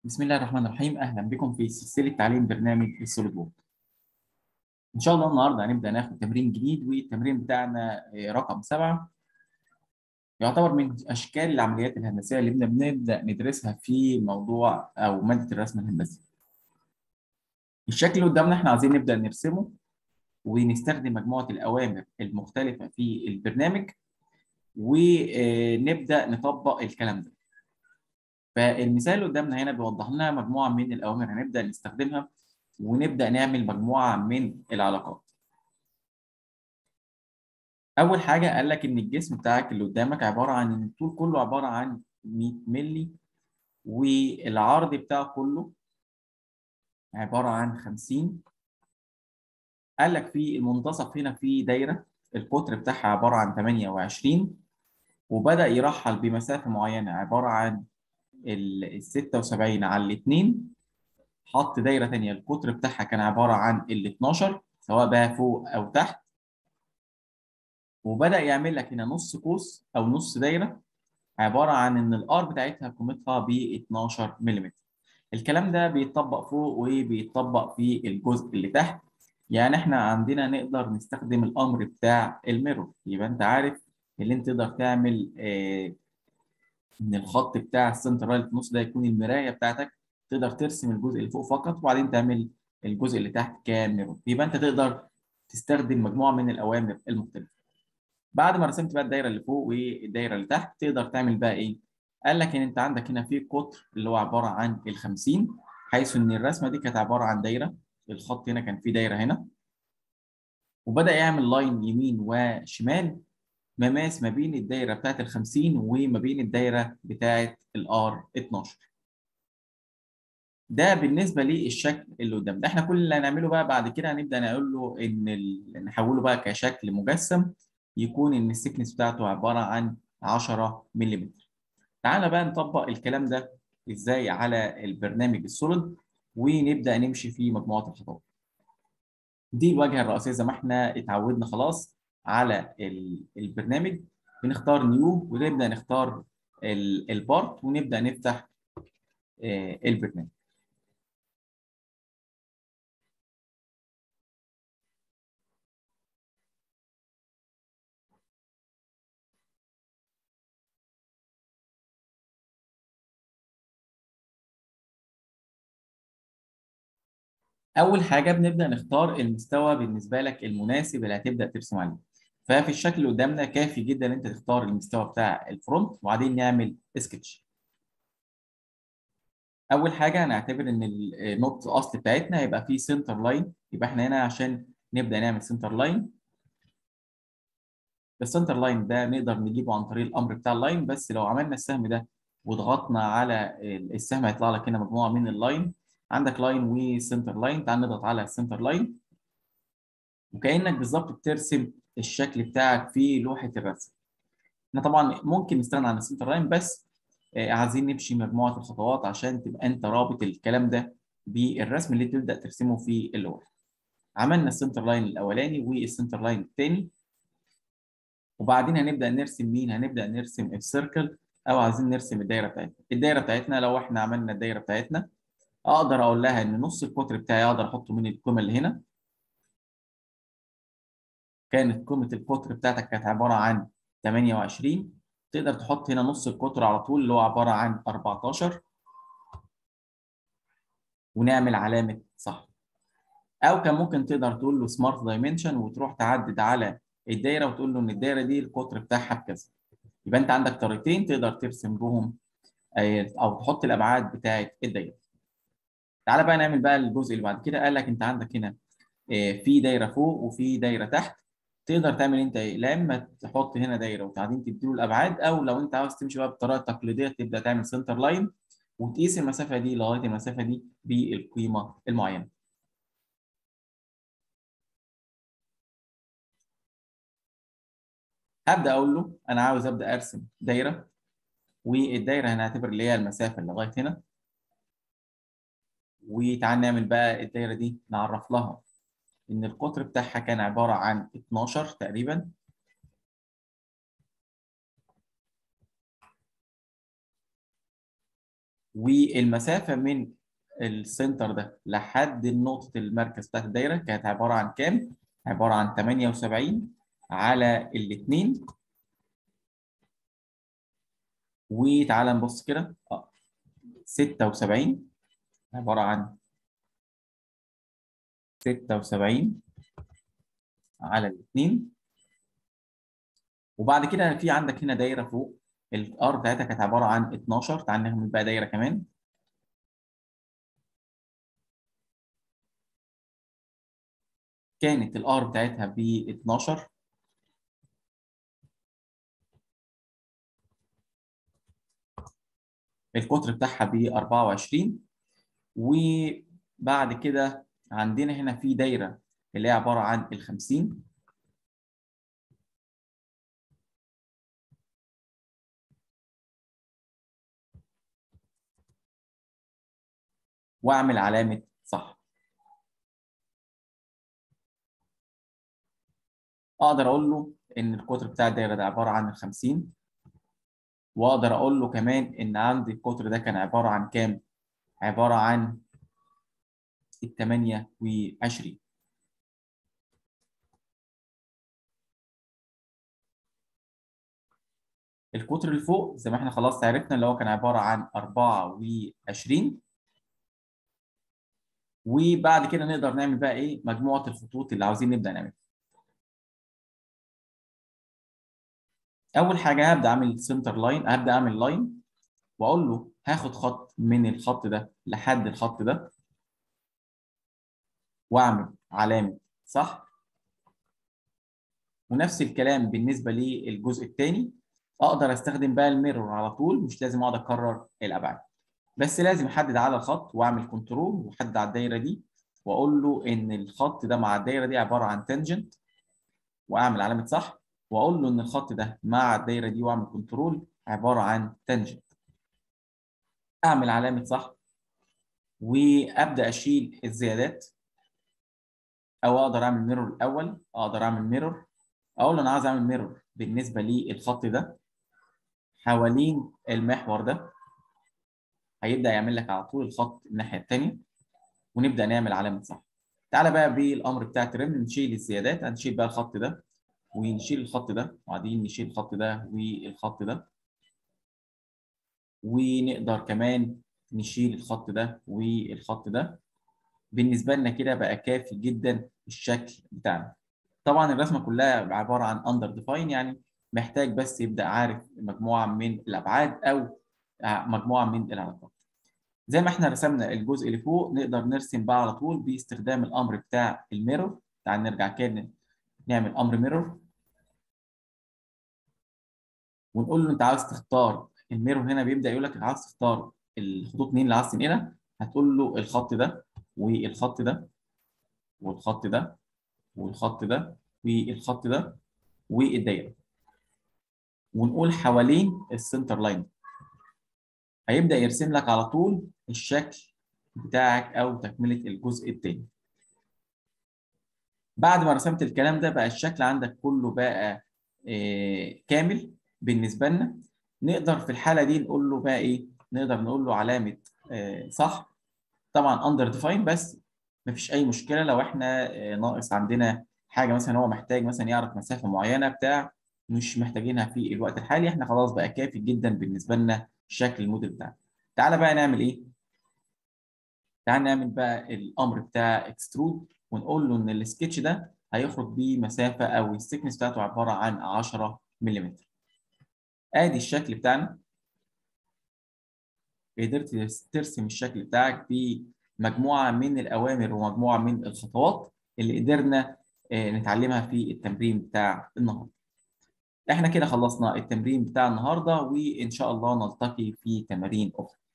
بسم الله الرحمن الرحيم اهلا بكم في سلسله تعليم برنامج السوليد وورك ان شاء الله النهارده هنبدا ناخد تمرين جديد والتمرين بتاعنا آه، رقم سبعة يعتبر من اشكال العمليات الهندسيه اللي بن- بنبدا ندرسها في موضوع او ماده الرسم الهندسي الشكل اللي قدامنا احنا عايزين نبدا نرسمه ونستخدم مجموعه الاوامر المختلفه في البرنامج ونبدا نطبق الكلام ده فالمثال اللي قدامنا هنا بيوضح لنا مجموعه من الاوامر هنبدا نستخدمها ونبدا نعمل مجموعه من العلاقات. اول حاجه قال لك ان الجسم بتاعك اللي قدامك عباره عن ان الطول كله عباره عن 100 مللي والعرض بتاعه كله عباره عن 50 قال لك في المنتصف هنا في دايره القطر بتاعها عباره عن 28 وبدا يرحل بمسافه معينه عباره عن ال 76 على الاثنين حط دايره ثانيه القطر بتاعها كان عباره عن ال 12 سواء بقى فوق او تحت وبدا يعمل لك هنا نص قوس او نص دايره عباره عن ان الار بتاعتها قيمتها ب 12 ملم الكلام ده بيتطبق فوق وبيتطبق في الجزء اللي تحت يعني احنا عندنا نقدر نستخدم الامر بتاع الميرور يبقى انت عارف اللي انت تقدر تعمل آه ان الخط بتاع السنتر لاين في النص ده يكون المرايه بتاعتك تقدر ترسم الجزء اللي فوق فقط وبعدين تعمل الجزء اللي تحت كميرور يبقى انت تقدر تستخدم مجموعه من الاوامر المختلفه بعد ما رسمت بقى الدايره اللي فوق والدايره اللي تحت تقدر تعمل بقى ايه قال لك ان انت عندك هنا في قطر اللي هو عباره عن ال 50 حيث ان الرسمه دي كانت عباره عن دايره الخط هنا كان فيه دايره هنا وبدا يعمل لاين يمين وشمال مماس ما بين الدايره بتاعت ال 50 وما بين الدايره بتاعت الار 12 ده بالنسبه للشكل اللي قدام ده احنا كل اللي هنعمله بقى بعد كده هنبدا نقول له ان ال... نحوله بقى كشكل مجسم يكون ان السكنس بتاعته عباره عن 10 ملم تعالى بقى نطبق الكلام ده ازاي على البرنامج السوليد ونبدا نمشي في مجموعه الخطوات دي الواجهه الرئيسيه زي ما احنا اتعودنا خلاص على ال- البرنامج بنختار نيو ونبدا نختار ال- البارت ونبدا نفتح آه، البرنامج اول حاجه بنبدا نختار المستوى بالنسبه لك المناسب اللي هتبدا ترسم عليه ففي الشكل اللي قدامنا كافي جدا ان انت تختار المستوى بتاع الفرونت وبعدين نعمل سكتش اول حاجه هنعتبر ان النقطه الاصل بتاعتنا هيبقى فيه سنتر لاين يبقى احنا هنا عشان نبدا نعمل سنتر لاين السنتر لاين ده نقدر نجيبه عن طريق الامر بتاع اللاين بس لو عملنا السهم ده وضغطنا على السهم هيطلع لك هنا مجموعه من اللاين عندك لاين وسنتر لاين تعال نضغط على السنتر لاين وكانك بالظبط بترسم الشكل بتاعك في لوحه الرسم احنا طبعا ممكن نستغنى عن السنتر لاين بس آه، عايزين نمشي مجموعه الخطوات عشان تبقى انت رابط الكلام ده بالرسم اللي تبدا ترسمه في اللوحه عملنا السنتر لاين الاولاني والسنتر لاين الثاني وبعدين هنبدا نرسم مين هنبدا نرسم السيركل او عايزين نرسم الدايره بتاعتنا الدايره بتاعتنا لو احنا عملنا الدايره بتاعتنا اقدر اقول لها ان نص القطر بتاعي اقدر احطه من القيمه اللي هنا كانت قيمه القطر بتاعتك كانت عباره عن 28 تقدر تحط هنا نص القطر على طول اللي هو عباره عن 14 ونعمل علامه صح او كان ممكن تقدر تقول له سمارت دايمنشن وتروح تعدد على الدايره وتقول له ان الدايره دي القطر بتاعها بكذا يبقى انت عندك طريقتين تقدر ترسم بهم آه، او تحط الابعاد بتاعه الدايره تعالى بقى نعمل بقى الجزء اللي بعد كده قال لك انت عندك هنا آه، في دايره فوق وفي دايره تحت تقدر تعمل انت ايه لا اما تحط هنا دايره وبعدين تديله الابعاد او لو انت عاوز تمشي بقى بالطريقه التقليديه تبدا تعمل سنتر لاين وتقيس المسافه دي لغايه المسافه دي بالقيمه المعينه هبدا اقول له انا عاوز ابدا ارسم دايره والدايره هنعتبر اللي هي المسافه اللي لغايه هنا وتعال نعمل بقى الدايره دي نعرف لها ان القطر بتاعها كان عباره عن 12 تقريبا والمسافه من السنتر ده لحد نقطه المركز بتاعت الدايره كانت عباره عن كام؟ عباره عن 78 على الاثنين وتعالى نبص كده اه 76 عباره عن 76 على الاثنين وبعد كده في عندك هنا دايره فوق الار بتاعتها كانت عباره عن 12 تعال نعمل بقى دايره كمان كانت الار بتاعتها ب 12 القطر بتاعها ب 24 وبعد كده عندنا هنا في دايره اللي هي عباره عن ال 50 واعمل علامه صح اقدر اقول له ان القطر بتاع الدايره ده عباره عن ال 50 واقدر اقول له كمان ان عندي القطر ده كان عباره عن كام؟ عباره عن ال 28 القطر اللي فوق زي ما احنا خلاص عرفنا اللي هو كان عباره عن 24 وبعد كده نقدر نعمل بقى ايه مجموعه الخطوط اللي عاوزين نبدا نعملها اول حاجه هبدا اعمل سنتر لاين هبدا اعمل لاين واقول له هاخد خط من الخط ده لحد الخط ده واعمل علامه صح ونفس الكلام بالنسبه للجزء الثاني اقدر استخدم بقى الميرور على طول مش لازم اقعد اكرر الابعاد بس لازم احدد على الخط واعمل كنترول واحدد على الدايره دي واقول له ان الخط ده مع الدايره دي عباره عن تانجنت واعمل علامه صح واقول له ان الخط ده مع الدايره دي واعمل كنترول عباره عن تانجنت اعمل علامه صح وابدا اشيل الزيادات او اقدر اعمل ميرور الاول اقدر اعمل ميرور اقول له انا عايز اعمل ميرور بالنسبه للخط ده حوالين المحور ده هيبدا يعمل لك على طول الخط الناحيه الثانيه ونبدا نعمل علامه صح تعالى بقى بالامر بتاع ترم نشيل الزيادات هنشيل بقى الخط ده ونشيل الخط ده وبعدين نشيل الخط ده والخط ده ونقدر كمان نشيل الخط ده والخط ده بالنسبه لنا كده بقى كافي جدا الشكل بتاعنا طبعا الرسمه كلها عباره عن اندر ديفاين يعني محتاج بس يبدا عارف مجموعه من الابعاد او مجموعه من العلاقات زي ما احنا رسمنا الجزء اللي فوق نقدر نرسم بقى على طول باستخدام الامر بتاع الميرور تعال نرجع كده نعمل امر ميرور ونقول له انت عاوز تختار الميرور هنا بيبدا يقول لك عاوز تختار الخطوط مين اللي عاوز تنقلها هتقول له الخط ده والخط ده والخط ده والخط ده والخط ده والدايره ونقول حوالين السنتر لاين هيبدا يرسم لك على طول الشكل بتاعك او تكمله الجزء الثاني بعد ما رسمت الكلام ده بقى الشكل عندك كله بقى آه كامل بالنسبه لنا نقدر في الحاله دي نقول له بقى ايه نقدر نقول له علامه آه صح طبعا اندر ديفاين بس مفيش اي مشكله لو احنا آه ناقص عندنا حاجه مثلا هو محتاج مثلا يعرف مسافه معينه بتاع مش محتاجينها في الوقت الحالي احنا خلاص بقى كافي جدا بالنسبه لنا شكل الموديل بتاعنا تعالى بقى نعمل ايه تعالى نعمل بقى الامر بتاع اكسترود ونقول له ان السكتش ده هيخرج بمسافه او السكنس بتاعته عباره عن 10 ملم ادي الشكل بتاعنا قدرت ترسم الشكل بتاعك بمجموعه من الاوامر ومجموعه من الخطوات اللي قدرنا نتعلمها في التمرين بتاع النهارده احنا كده خلصنا التمرين بتاع النهارده وان شاء الله نلتقي في تمارين اخرى